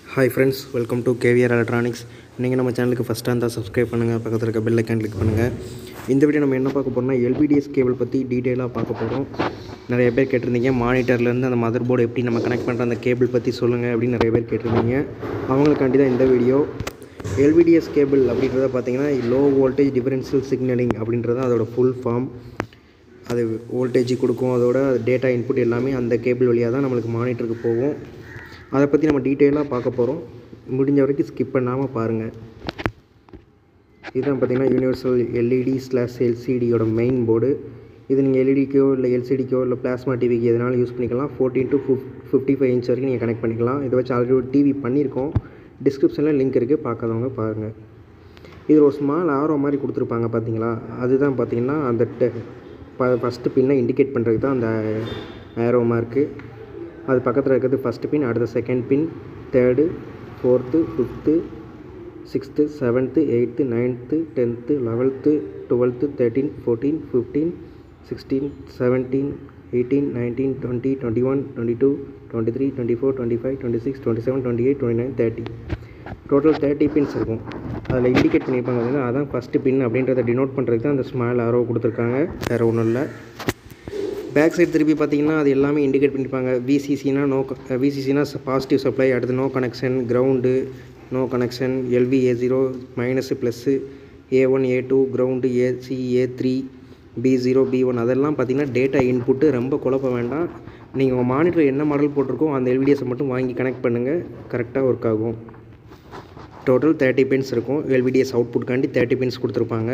hi friends welcome to KVR electronics நீங்கள் நம்ம சேனலுக்கு ஃபஸ்ட்டாக இருந்தால் சப்ஸ்கிரைப் பண்ணுங்கள் பக்கத்தில் இருக்க பெல் ஐக்கான் கிளிக் பண்ணுங்கள் இந்த வீடியோ நம்ம என்ன பார்க்க போகிறோம்னா எல்பிடிஎஸ் கேபிள் பற்றி டீட்டெயிலாக பார்க்க போகிறோம் நிறைய பேர் கேட்டிருந்தீங்க மானிட்டர்லேருந்து அந்த மதர் போர்டு எப்படி நம்ம கனெக்ட் பண்ணுற அந்த கேபிள் பற்றி சொல்லுங்கள் அப்படின்னு நிறைய பேர் கேட்டிருந்தீங்க அவங்களுக்காண்டி தான் இந்த வீடியோ எல்பிடிஎஸ் கேபிள் அப்படின்றத பார்த்தீங்கன்னா லோ வோல்டேஜ் டிஃபரன்ஷியல் சிக்னலிங் அப்படின்றது அதோட ஃபுல் ஃபார்ம் அது வோல்டேஜ் கொடுக்கும் அதோட டேட்டா இன்புட் எல்லாமே அந்த கேபிள் வழியாக தான் நம்மளுக்கு மானிட்டருக்கு போகும் அதை பற்றி நம்ம டீட்டெயிலாக பார்க்க போகிறோம் முடிஞ்ச வரைக்கும் ஸ்கிப் பண்ணாமல் பாருங்கள் இதுதான் பார்த்தீங்கன்னா யூனிவர்சல் எல்இடி ஸ்லாஷ் எல்சிடியோட மெயின் போர்டு இது நீங்கள் எல்இடிக்கோ இல்லை எல்சிடிக்கோ இல்லை பிளாஸ்மா டிவிக்கு எதனாலும் யூஸ் பண்ணிக்கலாம் fourteen to fif fifty five inch வரைக்கும் நீங்கள் கனெக்ட் பண்ணிக்கலாம் இதை வச்சு ஆல்ரெடி ஒரு டிவி பண்ணியிருக்கோம் டிஸ்கிரிப்ஷனில் லிங்க் இருக்குது பார்க்காதவங்க பாருங்கள் இது ஒரு ஸ்மால் ஆரோ மாதிரி கொடுத்துருப்பாங்க பார்த்தீங்களா அதுதான் பார்த்தீங்கன்னா அந்த டெ ஃபஸ்ட்டு பின்னை இண்டிகேட் பண்ணுறதுக்கு தான் அந்த ஆரோ மார்க்கு அது பக்கத்தில் இருக்கிறது ஃபஸ்ட்டு பின் அடுத்த second pin third fourth fifth sixth seventh eighth ninth tenth eleventh twelfth thirteen fourteen fifteen sixteen seventeen eighteen nineteen twenty twenty one twenty two twenty three twenty four twenty five twenty six twenty seven twenty eight twenty nine thirty total thirty pins இருக்கும் அதில் indicate பண்ணியிருப்பாங்க பார்த்தீங்கன்னா அதான் first pin அப்படின்றத denote பண்ணுறதுக்கு தான் அந்த small ஆரோ கொடுத்துருக்காங்க வேறு ஒன்றும் இல்லை பேக் சைடு திருப்பி பார்த்தீங்கன்னா அது எல்லாமே இண்டிகேட் பண்ணியிருப்பாங்க விசிசினா நோ விசிசினா பாசிட்டிவ் சப்ளை அடுத்து no connection ground no connection LV A zero minus plus A one A two ground AC A three B zero B one அதெல்லாம் பார்த்தீங்கன்னா டேட்டா இன்புட்டு ரொம்ப குழப்ப வேண்டாம் நீங்கள் உங்கள் மானிட்டர் என்ன மாடல் போட்டிருக்கோ அந்த எல்விடிஎஸை மட்டும் வாங்கி கனெக்ட் பண்ணுங்கள் கரெக்டாக ஒர்க் ஆகும் டோட்டல் தேர்ட்டி பின்ஸ் இருக்கும் எல்விடிஎஸ் அவுட்புட்காண்டி தேர்ட்டி பின்ஸ் கொடுத்துருப்பாங்க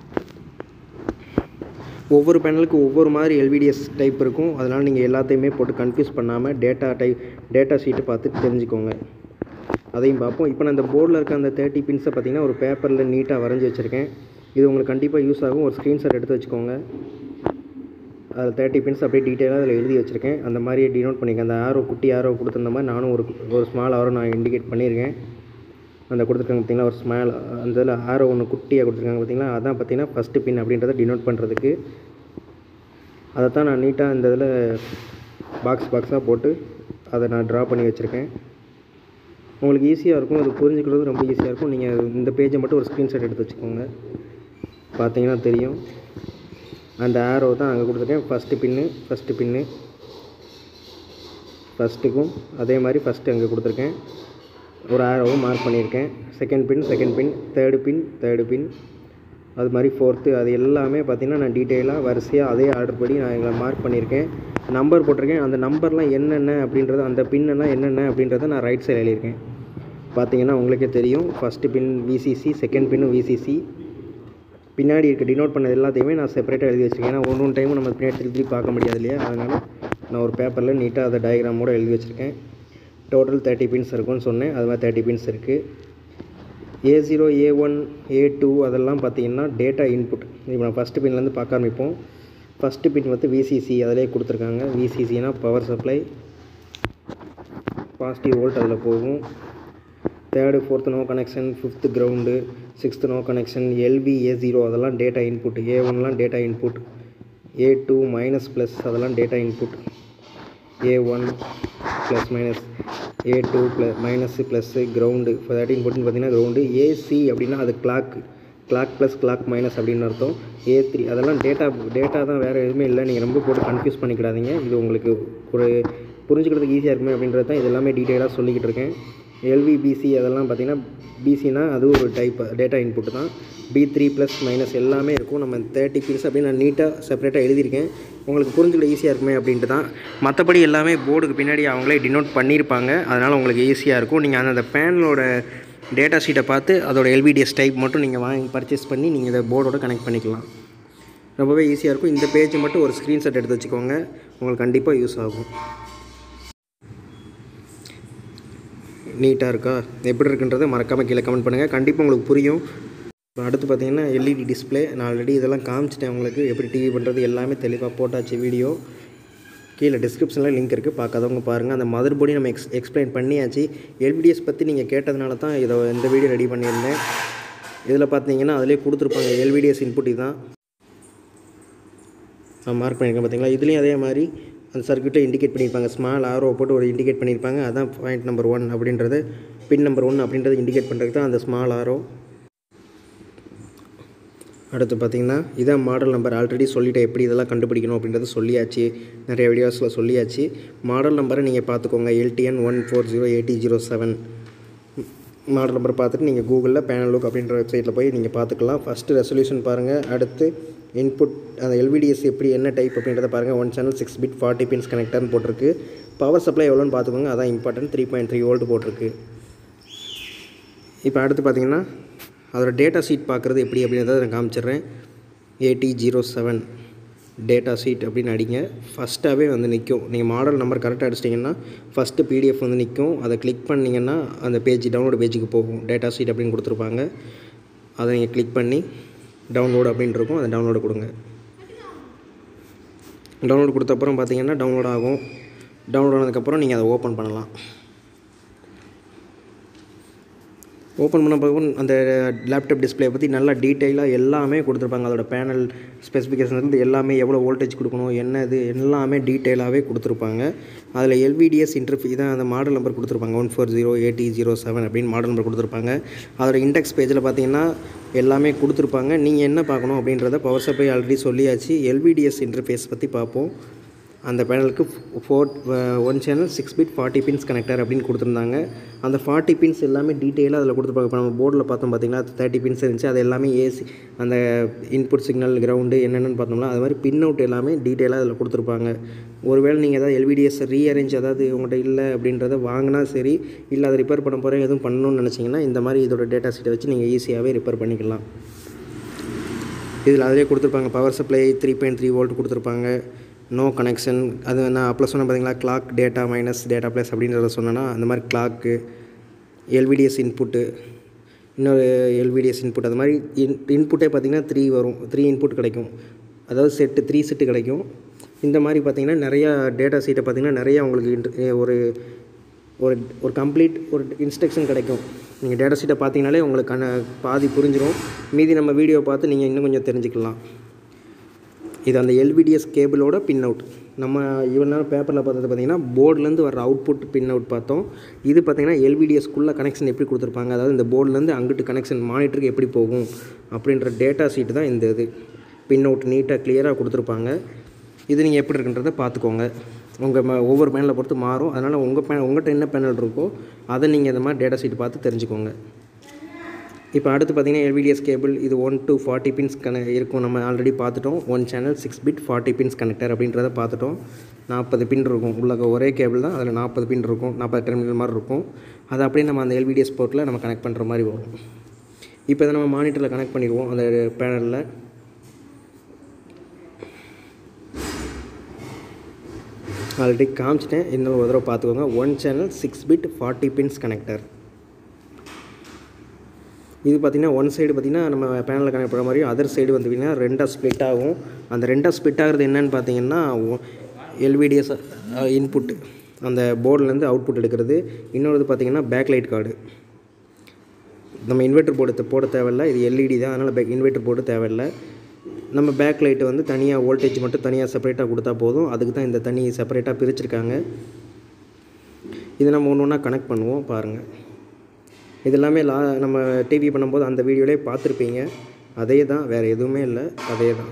ஒவ்வொரு பேனலுக்கு ஒவ்வொரு மாதிரி எல்விடிஎஸ் டைப் இருக்கும் அதனால் நீங்கள் எல்லாத்தையுமே போட்டு கன்ஃபியூஸ் பண்ணாமல் டேட்டா டைப் டேட்டா ஷீட்டை பார்த்து தெரிஞ்சுக்கோங்க அதையும் பார்ப்போம் இப்போ நான் இந்த போர்டில் இருக்க அந்த தேர்ட்டி பின்ஸை பார்த்தீங்கன்னா ஒரு பேப்பரில் நீட்டாக வரைஞ்சி வச்சுருக்கேன் இது உங்களுக்கு கண்டிப்பாக யூஸ் ஆகும் ஒரு ஸ்க்ரீன்ஷாட் எடுத்து வச்சுக்கோங்க அதில் தேர்ட்டி பின்ஸ் அப்படியே டீட்டெயிலாக அதில் எழுதி வச்சுருக்கேன் அந்த மாதிரி டினோட் பண்ணியிருக்கேன் அந்த ஆரோ குட்டி ஆரோ கொடுத்துருந்த மாதிரி நானும் ஒரு ஒரு ஸ்மால் ஆரோ நான் இண்டிகேட் பண்ணியிருக்கேன் அந்த கொடுத்துருக்காங்க பார்த்தீங்களா ஒரு ஸ்மால் அந்த இதில் ஆரோ ஒன்று குட்டியாக கொடுத்துருக்காங்க பார்த்தீங்களா அதான் பார்த்தீங்கன்னா ஃபஸ்ட்டு பின் அப்படின்றத டினோட் பண்ணுறதுக்கு அதை தான் நான் நீட்டாக இந்த இதில் பாக்ஸ் பாக்ஸாக போட்டு அதை நான் ட்ரா பண்ணி வச்சுருக்கேன் உங்களுக்கு ஈஸியாக இருக்கும் அது புரிஞ்சுக்கிறது ரொம்ப ஈஸியாக இருக்கும் நீங்கள் இந்த பேஜை மட்டும் ஒரு ஸ்க்ரீன்ஷாட் எடுத்து வச்சுக்கோங்க பார்த்தீங்கன்னா தெரியும் அந்த ஆரோ தான் அங்கே கொடுத்துருக்கேன் ஃபஸ்ட்டு பின்னு ஃபஸ்ட்டு பின்னு ஃபஸ்ட்டுக்கும் அதே மாதிரி ஃபஸ்ட்டு அங்கே கொடுத்துருக்கேன் ஒரு ஆரோவும் மார்க் பண்ணியிருக்கேன் second pin second pin third pin third pin அது மாதிரி ஃபோர்த்து அது எல்லாமே பார்த்திங்கன்னா நான் டீட்டெயிலாக வரிசையாக அதே ஆர்டர் படி நான் எங்களை மார்க் பண்ணியிருக்கேன் நம்பர் போட்டிருக்கேன் அந்த நம்பர்லாம் என்னென்ன அப்படின்றது அந்த பின்னெல்லாம் என்னென்ன அப்படின்றத நான் ரைட் சைடு எழுதியிருக்கேன் பார்த்தீங்கன்னா உங்களுக்கே தெரியும் ஃபஸ்ட்டு பின் விசிசி செகண்ட் பின்னு விசிசி பின்னாடி இருக்க டினோட் பண்ணது எல்லாத்தையுமே நான் செப்பரேட்டாக எழுதி வச்சுருக்கேன் ஏன்னா ஒன்று ஒன்று டைமும் நம்ம பின்னாடி திருப்பி பார்க்க முடியாது இல்லையா அதனால் நான் ஒரு பேப்பரில் நீட்டாக அதை டயக்ராமோடு எழுதி வச்சுருக்கேன் டோட்டல் தேர்ட்டி பின்ஸ் இருக்கும்னு சொன்னேன் அது மாதிரி தேர்ட்டி பின்ஸ் இருக்குது A zero A one A two அதெல்லாம் பார்த்தீங்கன்னா டேட்டா இன்புட் இப்போ நான் ஃபஸ்ட்டு பின்லேருந்து பார்க்க ஆரம்பிப்போம் ஃபஸ்ட்டு பின் வந்து விசிசி அதிலே கொடுத்துருக்காங்க விசிசினா பவர் சப்ளை பாசிட்டிவ் வோல்ட் அதில் போகும் third fourth no connection fifth ground sixth no connection LV A zero அதெல்லாம் டேட்டா இன்புட் ஏ ஒன்லாம் data input A two minus plus அதெல்லாம் data input A one plus minus A two plus minus plus ground இப்போ thirteen fourteen பார்த்தீங்கன்னா ground AC அப்படின்னா அது clock clock plus clock minus அப்படின்னு அர்த்தம் A three அதெல்லாம் data data தான் வேறு எதுவுமே இல்லை நீங்கள் ரொம்ப போட்டு கன்ஃபியூஸ் பண்ணிக்கிடாதீங்க இது உங்களுக்கு ஒரு புரிஞ்சுக்கிறதுக்கு ஈஸியாக இருக்குமே அப்படின்றது தான் இது எல்லாமே டீட்டெயிலாக சொல்லிக்கிட்டு இருக்கேன் எல்விபிசி அதெல்லாம் பார்த்தீங்கன்னா பிசினா அது ஒரு டைப் டேட்டா இன்புட் தான் பி த்ரீ ப்ளஸ் மைனஸ் எல்லாமே இருக்கும் நம்ம தேர்ட்டி பின்ஸ் அப்படின்னு நான் நீட்டாக செப்பரேட்டாக எழுதியிருக்கேன் உங்களுக்கு புரிஞ்சுக்கிட ஈஸியாக இருக்குமே அப்படின்ட்டு தான் மற்றபடி எல்லாமே போர்டுக்கு பின்னாடி அவங்களே டினோட் பண்ணியிருப்பாங்க அதனால் உங்களுக்கு ஈஸியாக இருக்கும் நீங்கள் அந்த அந்த பேனலோட டேட்டா ஷீட்டை பார்த்து அதோட எல்பிடிஎஸ் டைப் மட்டும் நீங்கள் வாங்கி பர்ச்சேஸ் பண்ணி நீங்கள் இதை போர்டோட கனெக்ட் பண்ணிக்கலாம் ரொம்பவே ஈஸியாக இருக்கும் இந்த பேஜை மட்டும் ஒரு ஸ்க்ரீன்ஷாட் எடுத்து வச்சுக்கோங்க உங்களுக்கு கண்டிப்பாக யூஸ் ஆகும் நீட்டாக இருக்கா எப்படி இருக்குன்றதை மறக்காமல் கீழே கமெண்ட் பண்ணுங்கள் கண்டிப்பாக உங்களுக்கு புரியும் இப்போ அடுத்து பார்த்தீங்கன்னா எல்இடி டிஸ்பிளே நான் ஆல்ரெடி இதெல்லாம் காமிச்சிட்டேன் உங்களுக்கு எப்படி டிவி பண்ணுறது எல்லாமே தெளிவாக போட்டாச்சு வீடியோ கீழே டிஸ்கிரிப்ஷனில் லிங்க் இருக்குது பார்க்காதவங்க பாருங்கள் அந்த மதர் போர்டி நம்ம எக்ஸ் எக்ஸ்பிளைன் பண்ணியாச்சு எல்பிடிஎஸ் பற்றி நீங்கள் கேட்டதுனால தான் இதை இந்த வீடியோ ரெடி பண்ணியிருந்தேன் இதில் பார்த்தீங்கன்னா அதிலே கொடுத்துருப்பாங்க எல்விடிஎஸ் இன்புட் இதுதான் நான் மார்க் பண்ணியிருக்கேன் பார்த்தீங்களா இதுலேயும் அதே மாதிரி அந்த சர்க்கியூட்டை இண்டிகேட் பண்ணியிருப்பாங்க ஸ்மால் ஆரோ போட்டு ஒரு இண்டிகேட் பண்ணியிருப்பாங்க அதான் பாயிண்ட் நம்பர் ஒன் அப்படின்றது பின் நம்பர் ஒன் அப்படின்றத இண்டிகேட் பண்ணுறதுக்கு தான் அந்த ஸ்மால் ஆரோ அடுத்து பார்த்தீங்கன்னா இதான் மாடல் நம்பர் ஆல்ரெடி சொல்லிட்டேன் எப்படி இதெல்லாம் கண்டுபிடிக்கணும் அப்படின்றத சொல்லியாச்சு நிறைய வீடியோஸில் சொல்லியாச்சு மாடல் நம்பரை நீங்கள் பார்த்துக்கோங்க LDN one four zero eighty zero seven model number பார்த்துட்டு நீங்கள் கூகுளில் பேனல் லுக் அப்படின்ற வெப்சைட்டில் போய் நீங்கள் பார்த்துக்கலாம் ஃபஸ்ட்டு ரெசல்யூஷன் பாருங்கள் அடுத்து இன்புட் அந்த எல்விடிஎஸ் எப்படி என்ன டைப் அப்படின்றத பாருங்கள் one channel six bit forty pins கனெக்டர்னு போட்டிருக்கு பவர் சப்ளை எவ்வளோன்னு பார்த்துக்கோங்க அதான் important three point three volt போட்டிருக்கு இப்போ அடுத்து பார்த்தீங்கன்னா அதோட டேட்டா ஷீட் பார்க்குறது எப்படி அப்படின்றத நான் காமிச்சிடுறேன் AD zero seven data sheet அப்படின்னு அடிங்க ஃபஸ்ட்டாகவே வந்து நிற்கும் நீங்கள் மாடல் நம்பர் கரெக்டாக அடிச்சிட்டிங்கன்னா ஃபஸ்ட்டு பிடிஎஃப் வந்து நிற்கும் அதை கிளிக் பண்ணிங்கன்னா அந்த பேஜ் டவுன்லோடு பேஜுக்கு போகும் டேட்டா ஷீட் அப்படின்னு கொடுத்துருப்பாங்க அதை நீங்கள் கிளிக் பண்ணி டவுன்லோடு அப்படின்னு இருக்கும் அதை டவுன்லோடு கொடுங்க டவுன்லோட் கொடுத்தப்புறம் பார்த்தீங்கன்னா டவுன்லோட் ஆகும் டவுன்லோட் ஆனதுக்கப்புறம் நீங்கள் அதை ஓப்பன் பண்ணலாம் ஓப்பன் பண்ண பிறகு அந்த லேப்டாப் டிஸ்பிளே பற்றி நல்லா டீட்டெயிலாக எல்லாமே கொடுத்துருப்பாங்க அதோட பேனல் ஸ்பெசிஃபிகேஷன்லேருந்து எல்லாமே எவ்வளோ வோல்டேஜ் கொடுக்கணும் என்ன இது எல்லாமே டீட்டெயிலாகவே கொடுத்துருப்பாங்க அதில் எல்விடிஎஸ் இன்டர்ஃபி தான் அந்த மாடல் நம்பர் கொடுத்துருப்பாங்க one four zero eighty zero seven அப்படின்னு மாடல் நம்பர் கொடுத்துருப்பாங்க அதோட இண்டெக்ஸ் பேஜில் பார்த்தீங்கன்னா எல்லாமே கொடுத்துருப்பாங்க நீங்கள் என்ன பார்க்கணும் அப்படின்றத பவர் சப்ளை ஆல்ரெடி சொல்லியாச்சு எல்விடிஎஸ் இன்டர்ஃபேஸ் பற்றி பார்ப்போம் அந்த பேனலுக்கு four one channel six bit forty pins connector அப்படின்னு கொடுத்துருந்தாங்க அந்த ஃபார்ட்டி பின்ஸ் எல்லாமே டீட்டெயிலாக அதில் கொடுத்துருப்பாங்க இப்போ நம்ம போர்டில் பார்த்தோம் பார்த்தீங்கன்னா தேர்ட்டி பின்ஸ் இருந்துச்சு அது எல்லாமே ஏசி அந்த இன்புட் சிக்னல் கிரவுண்டு என்னென்னு பார்த்தோம்னா அது மாதிரி பின் அவுட் எல்லாமே டீட்டெயிலாக அதில் கொடுத்துருப்பாங்க ஒருவேளை நீங்கள் ஏதாவது எல்விடிஎஸ் ரீஅரேஞ்ச் அதாவது உங்கள்கிட்ட இல்லை அப்படின்றத வாங்கினா சரி இல்லை அதை ரிப்பேர் பண்ண போகிறேன் எதுவும் பண்ணணும்னு நினச்சிங்கன்னா இந்த மாதிரி இதோட டேட்டா ஷீட்டை வச்சு நீங்கள் ஈஸியாகவே ரிப்பேர் பண்ணிக்கலாம் இதில் அதிலே கொடுத்துருப்பாங்க power supply three point three volt கொடுத்துருப்பாங்க நோ கனெக்ஷன் அது நான் அப்போ சொன்னேன் பார்த்தீங்களா clock data minus data plus அப்படின்றத சொன்னேன்னா அந்த மாதிரி கிளாக்கு எல்விடிஎஸ் இன்புட்டு இன்னொரு எல்விடிஎஸ் இன்புட் அது மாதிரி இன் இன்புட்டே பார்த்திங்கன்னா த்ரீ வரும் த்ரீ இன்புட் கிடைக்கும் அதாவது செட்டு த்ரீ செட்டு கிடைக்கும் இந்த மாதிரி பார்த்திங்கன்னா நிறையா டேட்டா சீட்டை பார்த்திங்கன்னா நிறையா உங்களுக்கு இன்ட் ஒரு ஒரு ஒரு கம்ப்ளீட் ஒரு இன்ஸ்ட்ரக்ஷன் கிடைக்கும் நீங்கள் டேட்டா ஷீட்டை பார்த்தீங்கனாலே உங்களுக்கு கண்ண பாதி புரிஞ்சிடும் மீதி நம்ம வீடியோ பார்த்து நீங்கள் இன்னும் கொஞ்சம் தெரிஞ்சுக்கலாம் இது அந்த எல்விடிஎஸ் கேபிளோட பின் அவுட் நம்ம இவ்வளோ நேரம் பேப்பரில் பார்த்தது பார்த்திங்கன்னா போர்ட்லேருந்து வர அவுட்புட் பின் அவுட் பார்த்தோம் இது பார்த்திங்கன்னா எல்விடிஎஸ்க்குள்ளே கனெக்ஷன் எப்படி கொடுத்துருப்பாங்க அதாவது இந்த போர்ட்லேருந்து அங்கிட்டு கனெக்ஷன் மானிட்டருக்கு எப்படி போகும் அப்படின்ற டேட்டா ஷீட் தான் இந்த இது பின் அவுட் நீட்டாக கிளியராக கொடுத்துருப்பாங்க இது நீங்கள் எப்படி இருக்குன்றதை பார்த்துக்கோங்க உங்கள் ம ஒவ்வொரு பேனலை பொறுத்து மாறும் அதனால் உங்கள் பேனல் உங்கள்கிட்ட என்ன பேனல் இருக்கோ அதை நீங்கள் இந்த மாதிரி டேட்டா ஷீட் பார்த்து தெரிஞ்சுக்கோங்க இப்போ அடுத்து பார்த்தீங்கன்னா எல்விடிஎஸ் கேபிள் இது ஒன் டு ஃபார்ட்டி பின்ஸ் கன இருக்கும் நம்ம ஆல்ரெடி பார்த்துட்டோம் one channel six bit forty pins connector அப்படின்றத பார்த்துட்டோம் நாற்பது பின் இருக்கும் உள்ள ஒரே கேபிள் தான் அதில் நாற்பது பின் இருக்கும் நாற்பது டெர்மினல் மாதிரி இருக்கும் அதை அப்படியே நம்ம அந்த எல்விடிஎஸ் போர்ட்டில் நம்ம கனெக்ட் பண்ணுற மாதிரி வரும் இப்போ இதை நம்ம மானிட்டரில் கனெக்ட் பண்ணிடுவோம் அந்த பேனலில் ஆல்ரெடி காமிச்சிட்டேன் இன்னும் ஒரு தடவை பார்த்துக்கோங்க one channel six bit forty pins connector இது பார்த்திங்கன்னா ஒன் சைடு பார்த்திங்கன்னா நம்ம பேனலில் கனெக்ட் பண்ணுற மாதிரி அதர் சைடு வந்து பார்த்திங்கன்னா ரெண்டாக ஸ்ப்ளிட் ஆகும் அந்த ரெண்டாக ஸ்ப்ளிட் ஆகிறது என்னன்னு பார்த்தீங்கன்னா எல்விடிஎஸ் இன்புட் அந்த போர்ட்லேருந்து அவுட்புட் எடுக்கிறது இன்னொரு பார்த்திங்கன்னா பேக்லைட் கார்டு நம்ம இன்வெர்ட்டர் போர்டு போட தேவையில்ல இது எல்இடி தான் அதனால் பேக் இன்வெர்ட்டர் போர்டு தேவையில்லை நம்ம பேக் லைட்டு வந்து தனியாக வோல்டேஜ் மட்டும் தனியாக செப்பரேட்டாக கொடுத்தா போதும் அதுக்கு தான் இந்த தனி செப்பரேட்டாக பிரிச்சிருக்காங்க இது நம்ம ஒன்று ஒன்றா கனெக்ட் பண்ணுவோம் பாருங்கள் இது எல்லாமே லா நம்ம டிவி பண்ணும்போது அந்த வீடியோலேயே பார்த்துருப்பீங்க அதே தான் வேறு எதுவுமே இல்லை அதே தான்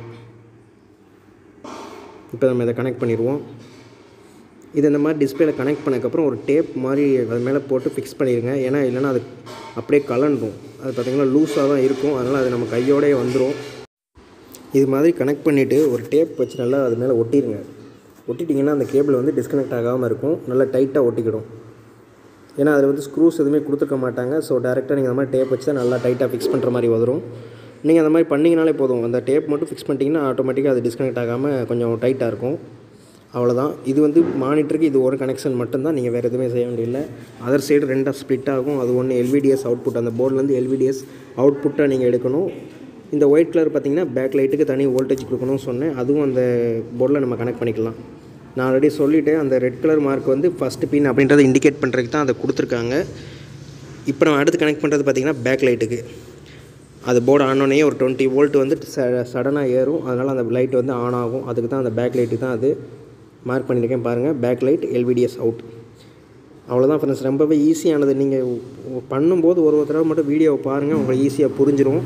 இப்போ நம்ம இதை கனெக்ட் பண்ணிடுவோம் இது இந்த மாதிரி டிஸ்பிளேல கனெக்ட் பண்ணதுக்கப்புறம் ஒரு டேப் மாதிரி அது மேலே போட்டு ஃபிக்ஸ் பண்ணிடுங்க ஏன்னா இல்லைன்னா அது அப்படியே கலண்டுரும் அது பார்த்திங்கன்னா லூஸாக தான் இருக்கும் அதனால் அது நம்ம கையோடயே வந்துடும் இது மாதிரி கனெக்ட் பண்ணிவிட்டு ஒரு டேப் வச்சு நல்லா அது மேலே ஒட்டிடுங்க ஒட்டிட்டிங்கன்னா அந்த கேபிள் வந்து டிஸ்கனெக்ட் ஆகாமல் இருக்கும் நல்லா டைட்டாக ஒட்டிக்கிடும் ஏன்னா அதில் வந்து ஸ்க்ரூஸ் எதுவுமே கொடுத்துருக்க மாட்டாங்க ஸோ டேரெக்டாக நீங்கள் அந்த மாதிரி டேப் வச்சு தான் நல்லா டைட்டாக ஃபிக்ஸ் பண்ணுற மாதிரி வரும் நீங்கள் அந்த மாதிரி பண்ணிங்கனாலே போதும் அந்த டேப் மட்டும் ஃபிக்ஸ் பண்ணிட்டீங்கன்னா ஆட்டோமேட்டிக்காக அது டிஸ்கனெக்ட் ஆகாமல் கொஞ்சம் டைட்டாக இருக்கும் அவ்வளோதான் இது வந்து மானிட்டருக்கு இது ஒரு கனெக்ஷன் மட்டும்தான் நீங்கள் வேறு எதுவுமே செய்ய வேண்டியதில்லை அதர் சைடு ரெண்டாக ஸ்ப்ளிட் ஆகும் அது ஒன்று எல்விடிஎஸ் அவுட்புட் அந்த போர்ட்லேருந்து எல்விடிஎஸ் அவுட்புட்டாக நீங்கள் எடுக்கணும் இந்த ஒயிட் கலர் பார்த்தீங்கன்னா பேக் லைட்டுக்கு தனி வோல்டேஜ் கொடுக்கணும்னு சொன்னேன் அதுவும் அந்த போர்டில் நம்ம கனெக்ட் பண்ணிக்கலாம் நான் ஆல்ரெடி சொல்லிவிட்டேன் அந்த ரெட் கலர் மார்க் வந்து ஃபஸ்ட்டு பின் அப்படின்றத இண்டிகேட் பண்ணுறதுக்கு தான் அதை கொடுத்துருக்காங்க இப்போ நம்ம அடுத்து கனெக்ட் பண்ணுறது பார்த்திங்கன்னா பேக் லைட்டுக்கு அது போர்டு ஆனோடனே ஒரு டுவெண்ட்டி வோல்ட் வந்து ச சடனாக ஏறும் அதனால் அந்த லைட் வந்து ஆன் ஆகும் அதுக்கு தான் அந்த பேக் லைட்டு தான் அது மார்க் பண்ணியிருக்கேன் பாருங்கள் பேக் லைட் எல்விடிஎஸ் அவுட் அவ்வளோதான் ஃப்ரெண்ட்ஸ் ரொம்பவே ஈஸியானது நீங்கள் பண்ணும்போது ஒரு ஒரு தடவை மட்டும் வீடியோவை பாருங்கள் உங்களுக்கு ஈஸியாக புரிஞ்சிடும்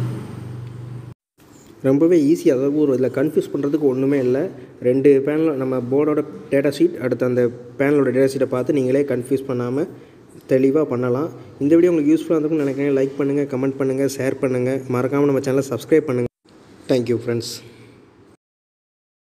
ரொம்பவே ஈஸி அதாவது ஒரு இதில் கன்ஃபியூஸ் பண்ணுறதுக்கு ஒன்றுமே இல்லை ரெண்டு பேனல் நம்ம போர்டோட டேட்டா ஷீட் அடுத்து அந்த பேனலோட டேட்டா ஷீட்டை பார்த்து நீங்களே கன்ஃபியூஸ் பண்ணாமல் தெளிவாக பண்ணலாம் இந்த வீடியோ உங்களுக்கு யூஸ்ஃபுல்லாக இருந்திருக்கும்னு நினைக்கிறேன் லைக் பண்ணுங்கள் கமெண்ட் பண்ணுங்கள் ஷேர் பண்ணுங்கள் மறக்காமல் நம்ம சேனலை சப்ஸ்கிரைப் பண்ணுங்கள் தேங்க்யூ ஃப்ரெண்ட்ஸ்